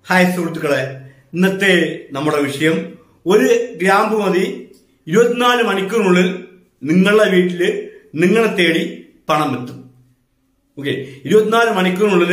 hi സുഹൃത്തുക്കളെ ഇന്നത്തെ നമ്മുടെ വിഷയം ഒരു ഗ്രാമ്പ് മതി ഇരുപത്തിനാല് മണിക്കൂറിനുള്ളിൽ നിങ്ങളുടെ വീട്ടില് നിങ്ങളെ തേടി പണം എത്തും ഓക്കെ ഇരുപത്തിനാല് മണിക്കൂറിനുള്ളിൽ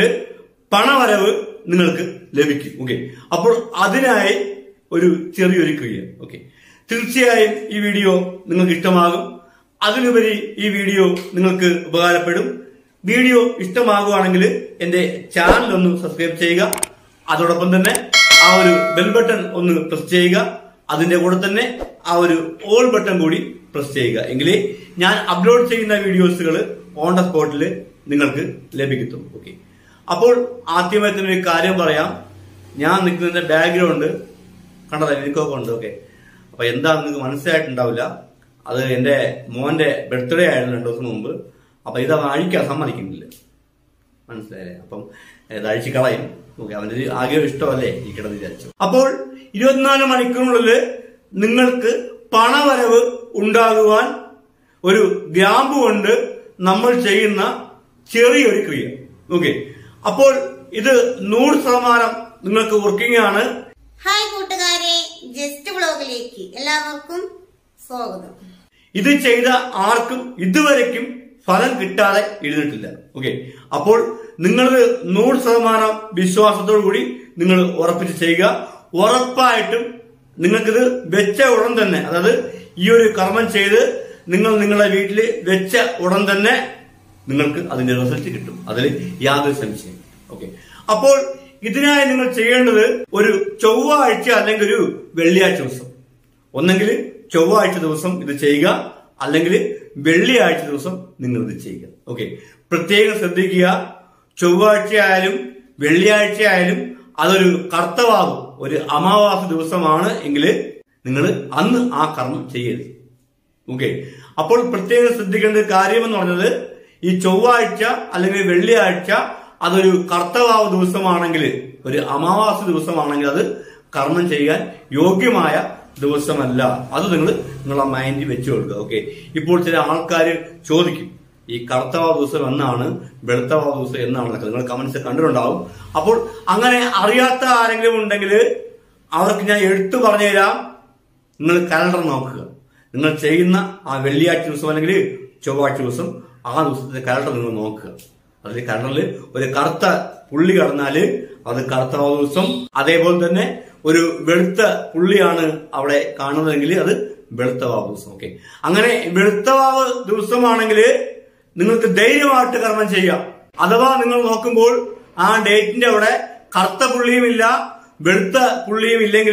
പണവരവ് നിങ്ങൾക്ക് ലഭിക്കും ഓക്കെ അപ്പോൾ അതിനായി ഒരു ചെറിയൊരു ക്രിയ ഓക്കെ തീർച്ചയായും ഈ വീഡിയോ നിങ്ങൾക്ക് ഇഷ്ടമാകും അതിലുപരി ഈ വീഡിയോ നിങ്ങൾക്ക് ഉപകാരപ്പെടും വീഡിയോ ഇഷ്ടമാകുകയാണെങ്കിൽ എന്റെ ചാനൽ ഒന്ന് സബ്സ്ക്രൈബ് ചെയ്യുക അതോടൊപ്പം തന്നെ ആ ഒരു ബെൽ ബട്ടൺ ഒന്ന് പ്രസ് ചെയ്യുക അതിന്റെ കൂടെ തന്നെ ആ ഒരു ഓൾ ബട്ടൺ കൂടി പ്രസ് ചെയ്യുക എങ്കിലേ ഞാൻ അപ്ലോഡ് ചെയ്യുന്ന വീഡിയോസുകൾ ഓൺ ദ സ്പോട്ടിൽ നിങ്ങൾക്ക് ലഭിക്കത്തും ഓക്കെ അപ്പോൾ ആദ്യമായി തന്നെ ഒരു കാര്യം പറയാം ഞാൻ നിൽക്കുന്നതിന്റെ ബാക്ക്ഗ്രൗണ്ട് കണ്ടത് എനിക്കൊക്കെ ഉണ്ട് ഓക്കെ അപ്പൊ എന്താണെന്ന് നിങ്ങൾക്ക് മനസ്സിലായിട്ടുണ്ടാവില്ല അത് എന്റെ മോന്റെ ബർത്ത്ഡേ ആയിരുന്നു രണ്ടു ദിവസം മുമ്പ് അപ്പൊ ഇത് അവൻ അഴിക്കാൻ സമ്മതിക്കുന്നില്ല മനസ്സിലായില്ലേ അപ്പം ഇത് അഴിച്ച് കളയും ഓക്കെ അവന്റെ ഒരു ആഗ്രഹം ഇഷ്ടമല്ലേ ഈ കിടന്ന് വിചാരിച്ചു അപ്പോൾ ഇരുപത്തിനാല് മണിക്കൂറിനുള്ളിൽ നിങ്ങൾക്ക് പണവരവ് ഉണ്ടാകുവാൻ ഒരു ഗ്രാമ്പ് കൊണ്ട് നമ്മൾ ചെയ്യുന്ന ചെറിയൊരു ക്രിയ ഓക്കെ അപ്പോൾ ഇത് നൂറ് ശതമാനം നിങ്ങൾക്ക് വർക്കിംഗ് ആണ് ഹായ് കൂട്ടുകാരെ ജസ്റ്റ് വ്ളോഗിലേക്ക് എല്ലാവർക്കും സ്വാഗതം ഇത് ചെയ്ത ആർക്കും ഇതുവരെക്കും ഫലം കിട്ടാതെ ഇരുന്നിട്ടില്ല ഓക്കെ അപ്പോൾ നിങ്ങൾ നൂറ് ശതമാനം വിശ്വാസത്തോടു കൂടി നിങ്ങൾ ഉറപ്പിച്ച് ചെയ്യുക ഉറപ്പായിട്ടും നിങ്ങൾക്കിത് വെച്ച ഉടൻ തന്നെ അതായത് ഈ ഒരു കർമ്മം ചെയ്ത് നിങ്ങൾ നിങ്ങളുടെ വീട്ടിൽ വെച്ച ഉടൻ തന്നെ നിങ്ങൾക്ക് അതിന്റെ റിസൾട്ട് കിട്ടും അതിൽ യാതൊരു സംശയം ഓക്കെ അപ്പോൾ ഇതിനായി നിങ്ങൾ ചെയ്യേണ്ടത് ഒരു ചൊവ്വാഴ്ച അല്ലെങ്കിൽ ഒരു വെള്ളിയാഴ്ച ദിവസം ഒന്നെങ്കിൽ ചൊവ്വാഴ്ച ദിവസം ഇത് ചെയ്യുക അല്ലെങ്കിൽ വെള്ളിയാഴ്ച ദിവസം നിങ്ങൾ ഇത് ചെയ്യുക ഓക്കെ പ്രത്യേകം ശ്രദ്ധിക്കുക ചൊവ്വാഴ്ച ആയാലും വെള്ളിയാഴ്ച ആയാലും അതൊരു കർത്തവാകും ഒരു അമാവാസ ദിവസമാണ് എങ്കിൽ നിങ്ങൾ അന്ന് ആ കർമ്മം ചെയ്യരുത് ഓക്കെ അപ്പോൾ പ്രത്യേകം ശ്രദ്ധിക്കേണ്ട ഒരു കാര്യം എന്ന് പറഞ്ഞത് ഈ ചൊവ്വാഴ്ച അല്ലെങ്കിൽ വെള്ളിയാഴ്ച അതൊരു കർത്തവാവ് ദിവസമാണെങ്കിൽ ഒരു അമാവാസ ദിവസമാണെങ്കിൽ അത് കർമ്മം ചെയ്യാൻ യോഗ്യമായ ദിവസമല്ല അത് നിങ്ങൾ നിങ്ങളെ മൈൻഡിൽ വെച്ചു കൊടുക്കുക ഓക്കെ ഇപ്പോൾ ചില ആൾക്കാർ ചോദിക്കും ഈ കറുത്തവാ ദിവസം എന്നാണ് വെളുത്തവാ ദിവസം എന്നാണ് എന്നൊക്കെ നിങ്ങൾ കമന്റ്സ് കണ്ടിട്ടുണ്ടാവും അപ്പോൾ അങ്ങനെ അറിയാത്ത ആരെങ്കിലും ഉണ്ടെങ്കിൽ അവർക്ക് ഞാൻ എടുത്തു പറഞ്ഞുതരാം നിങ്ങൾ കലണ്ടർ നോക്കുക നിങ്ങൾ ചെയ്യുന്ന ആ വെള്ളിയാഴ്ച ദിവസം അല്ലെങ്കിൽ ചൊവ്വാഴ്ച ദിവസം ആ ദിവസത്തെ കലണ്ടർ നിങ്ങൾ നോക്കുക അതിൽ കലണ്ടറിൽ ഒരു കറുത്ത പുള്ളി കടന്നാല് അത് കറുത്തവാവ് ദിവസം അതേപോലെ തന്നെ ഒരു വെളുത്ത പുള്ളിയാണ് അവിടെ കാണുന്നതെങ്കിൽ അത് വെളുത്തവാവ് ദിവസം ഓക്കെ അങ്ങനെ വെളുത്തവാവ് ദിവസമാണെങ്കിൽ നിങ്ങൾക്ക് ധൈര്യമായിട്ട് കർമ്മം ചെയ്യാം അഥവാ നിങ്ങൾ നോക്കുമ്പോൾ ആ ഡേറ്റിന്റെ അവിടെ കറുത്ത പുള്ളിയുമില്ല വെളുത്ത പുള്ളിയും ഇല്ലെങ്കിൽ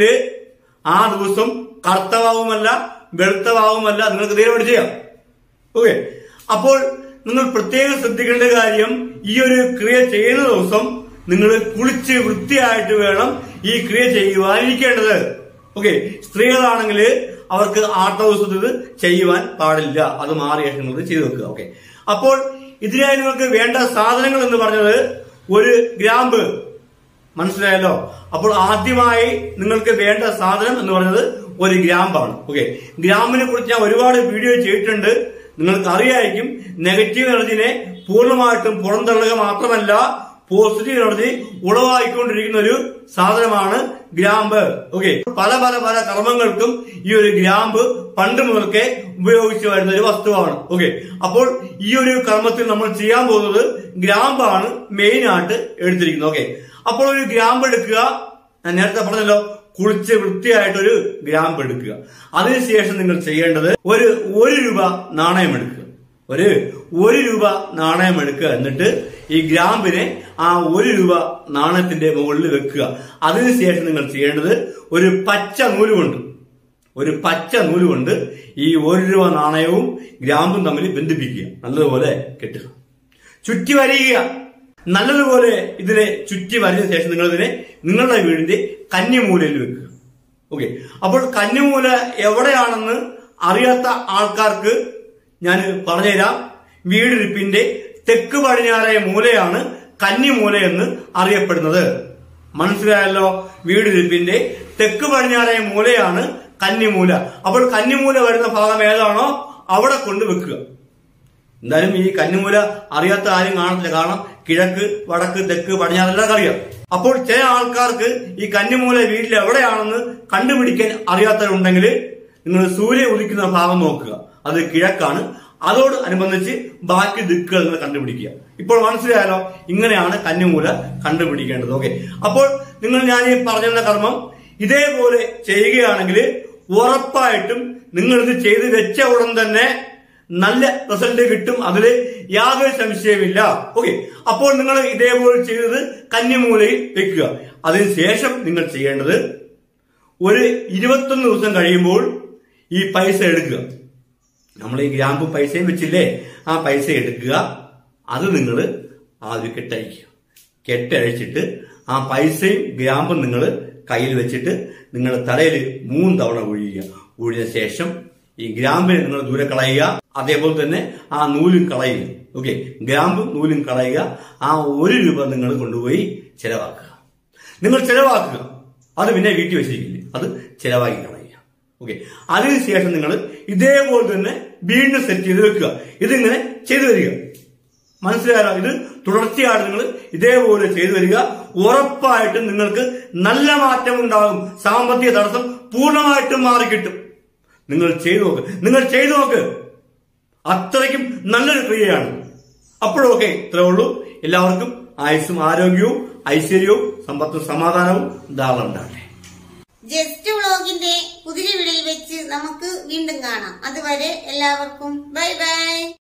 ആ ദിവസം കറുത്തവാവുമല്ല വെളുത്തവാവുമല്ല നിങ്ങൾക്ക് ധൈര്യമായിട്ട് ചെയ്യാം ഓക്കെ അപ്പോൾ നിങ്ങൾ പ്രത്യേകം ശ്രദ്ധിക്കേണ്ട കാര്യം ഈ ഒരു ക്രിയ ചെയ്യുന്ന ദിവസം നിങ്ങൾ കുളിച്ച് വൃത്തിയായിട്ട് വേണം ഈ ക്രിയ ചെയ്യുവാനിരിക്കേണ്ടത് ഓക്കെ സ്ത്രീകളാണെങ്കിൽ അവർക്ക് ആട്ട ദിവസത്തിൽ ഇത് ചെയ്യുവാൻ പാടില്ല അത് മാറിയ ശേഷം നിങ്ങൾ ചെയ്തു വെക്കുക ഓക്കെ അപ്പോൾ ഇതിനായി നിങ്ങൾക്ക് വേണ്ട സാധനങ്ങൾ എന്ന് പറഞ്ഞത് ഒരു ഗ്രാമ്പ് മനസ്സിലായല്ലോ അപ്പോൾ ആദ്യമായി നിങ്ങൾക്ക് വേണ്ട സാധനം എന്ന് പറയുന്നത് ഒരു ഗ്രാമ്പാണ് ഓക്കെ ഗ്രാമിനെ കുറിച്ച് ഞാൻ ഒരുപാട് വീഡിയോ ചെയ്തിട്ടുണ്ട് നിങ്ങൾക്ക് അറിയായിരിക്കും നെഗറ്റീവ് എനർജിനെ പൂർണ്ണമായിട്ടും പുറന്തള്ളുക മാത്രമല്ല പോസിറ്റീവ് എനർജി ഉളവായിക്കൊണ്ടിരിക്കുന്ന ഒരു സാധനമാണ് ഗ്രാമ്പ് ഓക്കെ പല പല പല കർമ്മങ്ങൾക്കും ഈ ഒരു ഗ്രാമ്പ് പണ്ട് മുതൽക്കേ ഉപയോഗിച്ചു വരുന്ന ഒരു വസ്തുവാണ് ഓക്കെ അപ്പോൾ ഈ ഒരു കർമ്മത്തിൽ നമ്മൾ ചെയ്യാൻ പോകുന്നത് ഗ്രാമ്പാണ് മെയിൻ ആയിട്ട് എടുത്തിരിക്കുന്നത് ഓക്കെ അപ്പോൾ ഒരു ഗ്രാമ്പ് എടുക്കുക ഞാൻ നേരത്തെ പറഞ്ഞല്ലോ കുളിച്ച് വൃത്തിയായിട്ടൊരു ഗ്രാമ്പ് എടുക്കുക അതിനുശേഷം നിങ്ങൾ ചെയ്യേണ്ടത് ഒരു ഒരു രൂപ നാണയം എടുക്കുക ഒരു ഒരു രൂപ നാണയം എടുക്കുക എന്നിട്ട് ഈ ഗ്രാമ്പിനെ ആ ഒരു രൂപ നാണയത്തിന്റെ മുകളിൽ വെക്കുക അതിനുശേഷം നിങ്ങൾ ചെയ്യേണ്ടത് ഒരു പച്ച നൂല് കൊണ്ട് ഒരു പച്ച നൂല് കൊണ്ട് ഈ ഒരു രൂപ നാണയവും ഗ്രാമ്പും തമ്മിൽ ബന്ധിപ്പിക്കുക നല്ലതുപോലെ കെട്ടുക ചുറ്റി വരിക നല്ലതുപോലെ ഇതിനെ ചുറ്റി വരഞ്ഞ ശേഷം നിങ്ങൾ ഇതിനെ നിങ്ങളുടെ വീടിന്റെ കന്നിമൂലയിൽ വെക്കുക ഓക്കെ അപ്പോൾ കന്നിമൂല എവിടെയാണെന്ന് അറിയാത്ത ആൾക്കാർക്ക് ഞാൻ പറഞ്ഞുതരാം വീടിരിപ്പിന്റെ തെക്ക് പടിഞ്ഞാറേ മൂലയാണ് കന്നിമൂല എന്ന് അറിയപ്പെടുന്നത് മനസ്സിലായല്ലോ വീടിരിപ്പിന്റെ തെക്ക് പടിഞ്ഞാറേ മൂലയാണ് കന്നിമൂല അപ്പോൾ കന്നിമൂല വരുന്ന ഭാഗം ഏതാണോ അവിടെ കൊണ്ട് വെക്കുക എന്തായാലും ഈ കന്നിമൂല അറിയാത്ത ആരും കാണത്തില്ല കാരണം കിഴക്ക് വടക്ക് തെക്ക് പടിഞ്ഞാറെല്ലാം അറിയാം അപ്പോൾ ചില ആൾക്കാർക്ക് ഈ കന്നിമൂല വീട്ടിൽ എവിടെയാണെന്ന് കണ്ടുപിടിക്കാൻ അറിയാത്തവരുണ്ടെങ്കിൽ നിങ്ങൾ സൂര്യൻ ഉദിക്കുന്ന ഭാഗം നോക്കുക അത് കിഴക്കാണ് അതോട് അനുബന്ധിച്ച് ബാക്കി ദിക്കുകൾ നിങ്ങൾ കണ്ടുപിടിക്കുക ഇപ്പോൾ മനസ്സിലായാലോ ഇങ്ങനെയാണ് കന്നിമൂല കണ്ടുപിടിക്കേണ്ടത് ഓക്കെ അപ്പോൾ നിങ്ങൾ ഞാൻ ഈ പറഞ്ഞ കർമ്മം ഇതേപോലെ ചെയ്യുകയാണെങ്കിൽ ഉറപ്പായിട്ടും നിങ്ങൾ ഇത് ചെയ്ത് വെച്ച ഉടൻ തന്നെ നല്ല റിസൾട്ട് കിട്ടും അതിൽ യാതൊരു സംശയമില്ല ഓക്കെ അപ്പോൾ നിങ്ങൾ ഇതേപോലെ ചെയ്തത് കന്നിമൂലയിൽ വെക്കുക അതിനുശേഷം നിങ്ങൾ ചെയ്യേണ്ടത് ഒരു ഇരുപത്തൊന്ന് ദിവസം കഴിയുമ്പോൾ ഈ പൈസ എടുക്കുക നമ്മൾ ഈ ഗ്രാമ്പ് പൈസയും വെച്ചില്ലേ ആ പൈസ എടുക്കുക അത് നിങ്ങൾ ആദ്യം കെട്ടഴിക്കുക കെട്ടഴിച്ചിട്ട് ആ പൈസയും ഗ്രാമ്പും നിങ്ങൾ കയ്യിൽ വെച്ചിട്ട് നിങ്ങൾ തലയിൽ മൂന്ന് തവണ ഒഴിയുക ഒഴിഞ്ഞ ശേഷം ഈ ഗ്രാമ്പിനെ നിങ്ങൾ ദൂരെ കളയുക അതേപോലെ തന്നെ ആ നൂലും കളയുക ഓക്കെ ഗ്രാമ്പും നൂലും കളയുക ആ ഒരു രൂപ നിങ്ങൾ കൊണ്ടുപോയി ചെലവാക്കുക നിങ്ങൾ ചെലവാക്കുക അത് പിന്നെ വീട്ടിൽ വെച്ചിരിക്കില്ലേ അത് ചെലവാക്കി കളയുക ഓക്കെ അതിനുശേഷം നിങ്ങൾ ഇതേപോലെ തന്നെ വീണ്ടും സെറ്റ് ചെയ്ത് വെക്കുക ഇതിങ്ങനെ ചെയ്തു വരിക മനസ്സിലായാലോ ഇത് തുടർച്ചയായിട്ട് നിങ്ങൾ ഇതേപോലെ ചെയ്തു വരിക ഉറപ്പായിട്ടും നിങ്ങൾക്ക് നല്ല മാറ്റം ഉണ്ടാകും സാമ്പത്തിക തടസ്സം പൂർണ്ണമായിട്ടും മാറിക്കിട്ടും നിങ്ങൾ ചെയ്തു നോക്ക് നിങ്ങൾ ചെയ്തു നോക്ക് അത്രയ്ക്കും നല്ലൊരു ക്രിയയാണ് അപ്പോഴൊക്കെ ഇത്രേ ഉള്ളൂ എല്ലാവർക്കും ആയുസ്സും ആരോഗ്യവും ഐശ്വര്യവും സമ്പത്തും സമാധാനവും ധാരാളം ഉണ്ടാകട്ടെ ജസ്റ്റ് വ്ളോഗിന്റെ പുതിയ വീഡിയോയിൽ വെച്ച് നമുക്ക് വീണ്ടും കാണാം അതുവരെ എല്ലാവർക്കും ബൈ ബൈ